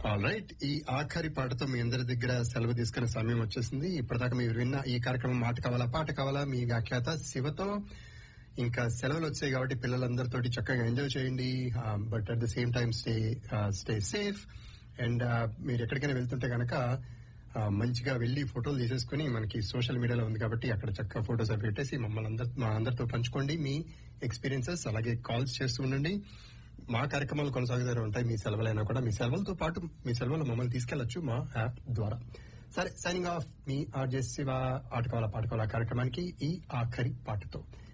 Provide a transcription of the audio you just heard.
right ఈ ఆఖరి పాటతో మీ అందరి దగ్గర సెలవు తీసుకునే సమయం వచ్చేసింది ఇప్పటిదాకా మీరు విన్న ఈ కార్యక్రమం మాట కావాలా పాట కావాలా మీ వ్యాఖ్యాత శివతో ఇంకా సెలవులు వచ్చాయి కాబట్టి పిల్లలందరితోటి చక్కగా ఎంజాయ్ చేయండి but at the same time stay stay safe and మీరు ఎక్కడికైనా వెళ్తుంటే గనక ఆ, మంచిగా వెళ్లి ఫోటోలు తీసేసుకుని మనకి సోషల్ మీడియాలో ఉంది కాబట్టి అక్కడ చక్కగా ఫోటోస్ అవి పెట్టేసి మమ్మల్ని అందరి మా అందరితో పంచుకోండి మీ ఎక్స్పీరియన్సెస్ అలాగే కాల్స్ చేస్తూ ఉండండి మా కార్యక్రమాలు కొనసాగుతూనే ఉంటాయి మీ సెలవులైనా కూడా మీ సెలవులతో పాటు మీ సెలవులు మమ్మల్ని తీసుకెళ్లొచ్చు మా యాప్ ద్వారా సరే సైనింగ్ ఆఫ్ మీ ఆర్జే శివ ఆట కావాలా పాట కావాలా కార్యక్రమానికి ఈ ఆఖరి పాటతో